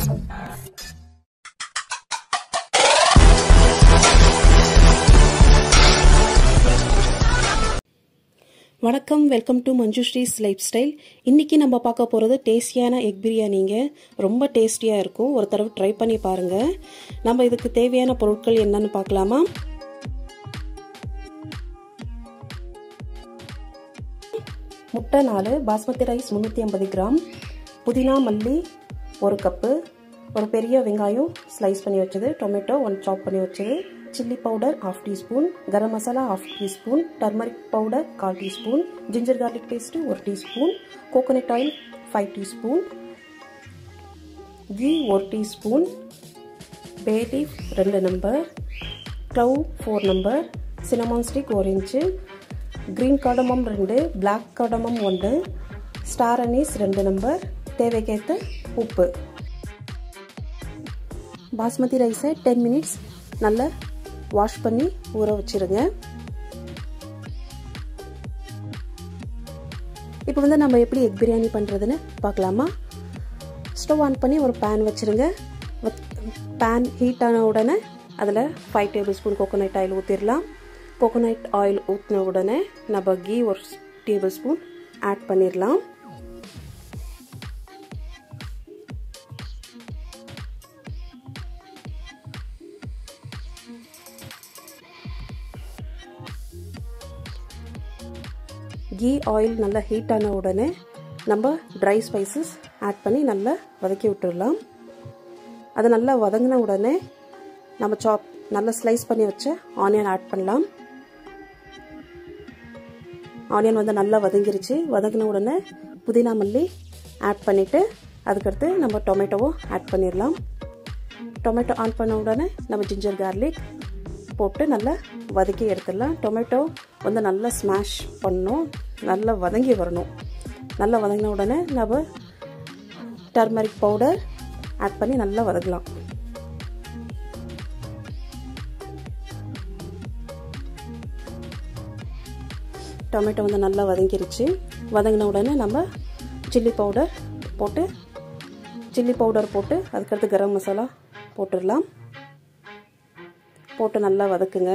வணக்கம் welcome to Manjushree's lifestyle இன்னைக்கு நம்ம பார்க்க போகிறது டேஸ்டியான எக் பிரியாணிங்க ரொம்ப டேஸ்டியாக இருக்கும் ஒரு தடவை ட்ரை பண்ணி பாருங்க நம்ம இதுக்கு தேவையான பொருட்கள் என்னன்னு பார்க்கலாமா முட்டை நாலு பாஸ்மதி ரைஸ் முந்நூற்றி ஐம்பது கிராம் புதினா மல்லி ஒரு கப்பு ஒரு பெரிய வெங்காயம் ஸ்லைஸ் பண்ணி வச்சது டொமேட்டோ ஒன் சாப் பண்ணி வச்சது chilli powder half teaspoon garam masala half teaspoon turmeric powder கால் டீஸ்பூன் ஜிஞ்சர் கார்லிக் பேஸ்ட்டு ஒரு teaspoon coconut oil five teaspoon ghee ஒரு டீஸ்பூன் பே லீஃப் ரெண்டு number clove four number cinnamon stick ஒரு இன்ச்சு க்ரீன் காடமம் ரெண்டு black cardamom ஒன்று star anise ரெண்டு number தேவைக்கேற்ற உப்பு பாஸ்மதி ரைஸை டென் மினிட்ஸ் நல்லா வாஷ் பண்ணி ஊற வச்சுருங்க இப்போ வந்து நம்ம எப்படி எக் பிரியாணி பண்ணுறதுன்னு பார்க்கலாமா ஸ்டவ் ஆன் பண்ணி ஒரு பேன் வச்சுருங்க பேன் ஹீட் ஆன உடனே அதில் five tablespoon coconut oil ஊற்றிடலாம் கோகோனட் ஆயில் ஊற்றின உடனே நம்ம கீ ஒரு டேபிள் ஸ்பூன் ஆட் பண்ணிடலாம் கீ ஆயில் நல்லா ஹீட் ஆன உடனே நம்ம ட்ரை ஸ்பைசஸ் ஆட் பண்ணி நல்லா வதக்கி விட்டுடலாம் அது நல்லா வதங்கின உடனே நம்ம சாப் நல்லா ஸ்லைஸ் பண்ணி வச்ச ஆனியன் ஆட் பண்ணலாம் ஆனியன் வந்து நல்லா வதங்கிருச்சு வதங்கின உடனே புதினா மல்லி ஆட் பண்ணிவிட்டு அதுக்கடுத்து நம்ம டொமேட்டோவும் ஆட் பண்ணிடலாம் டொமேட்டோ ஆன் பண்ண உடனே நம்ம ஜிஞ்சர் கார்லிக் போட்டு நல்லா வதக்கி எடுத்துடலாம் டொமேட்டோ வந்து நல்லா ஸ்மாஷ் பண்ணணும் நல்லா வதங்கி வரணும் நல்லா வதங்கின உடனே நம்ம டர்மரிக் பவுடர் ஆட் பண்ணி நல்லா வதக்கலாம் டொமேட்டோ வந்து நல்லா வதங்கிருச்சு வதங்கின உடனே நம்ம சில்லி பவுடர் போட்டு சில்லி பவுடர் போட்டு அதுக்கடுத்து கரம் மசாலா போட்டுடலாம் போட்டு நல்லா வதக்குங்க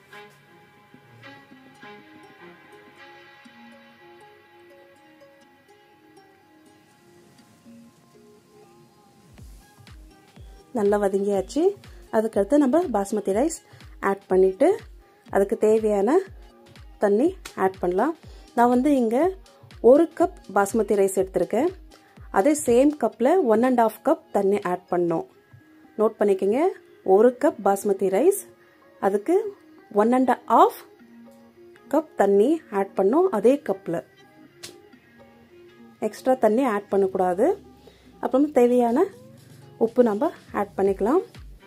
நல்லா வதங்கியாச்சு அதுக்கடுத்து நம்ம பாஸ்மதி ரைஸ் ஆட் பண்ணிவிட்டு அதுக்கு தேவையான தண்ணி ஆட் பண்ணலாம் நான் வந்து இங்கே ஒரு கப் பாஸ்மதி ரைஸ் எடுத்திருக்கேன் அதே சேம் கப்பில் ஒன் அண்ட் ஆஃப் கப் தண்ணி ஆட் பண்ணோம் நோட் பண்ணிக்கோங்க ஒரு கப் பாஸ்மதி ரைஸ் அதுக்கு ஒன் அண்ட் ஆஃப் கப் தண்ணி ஆட் பண்ணோம் அதே கப்பில் எக்ஸ்ட்ரா தண்ணி ஆட் பண்ணக்கூடாது அப்புறம் தேவையான உப்பு நம்ம ஆட் பண்ணிக்கலாம்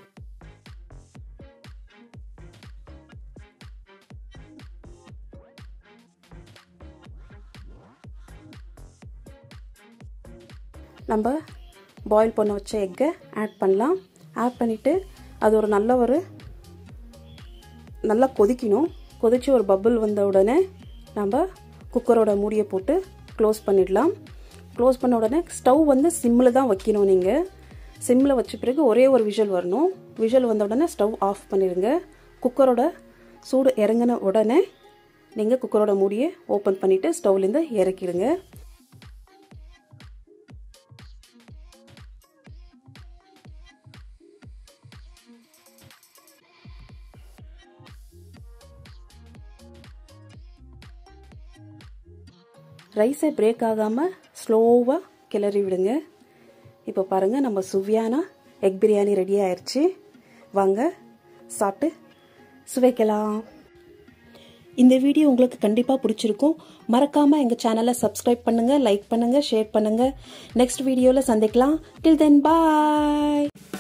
நம்ம பாயில் பண்ண வச்ச எக்கை ஆட் பண்ணலாம் ஆட் பண்ணிவிட்டு அது ஒரு நல்ல ஒரு நல்லா கொதிக்கணும் கொதித்து ஒரு பபுள் வந்த உடனே நம்ம குக்கரோட மூடியை போட்டு க்ளோஸ் பண்ணிடலாம் க்ளோஸ் பண்ண உடனே ஸ்டவ் வந்து சிம்மில் தான் வைக்கணும் நீங்கள் சிம்மில் வச்ச பிறகு ஒரே ஒரு விஷல் வரணும் விஷல் வந்த உடனே ஸ்டவ் ஆஃப் பண்ணிடுங்க குக்கரோட சூடு இறங்கின உடனே நீங்கள் குக்கரோட மூடியை ஓப்பன் பண்ணிவிட்டு ஸ்டவ்லேருந்து இறக்கிடுங்க ரைஸை பிரேக் ஆகாமல் ஸ்லோவாக கிளறி விடுங்க இப்போ பாருங்கள் நம்ம சுவையான எக் பிரியாணி ரெடி ஆயிடுச்சு வாங்க சாப்பிட்டு சுவைக்கலாம் இந்த வீடியோ உங்களுக்கு கண்டிப்பாக பிடிச்சிருக்கும் மறக்காமல் எங்கள் சேனலை சப்ஸ்கிரைப் பண்ணுங்கள் லைக் பண்ணுங்கள் ஷேர் பண்ணுங்கள் நெக்ஸ்ட் வீடியோவில் சந்திக்கலாம் டில் தென் பாய்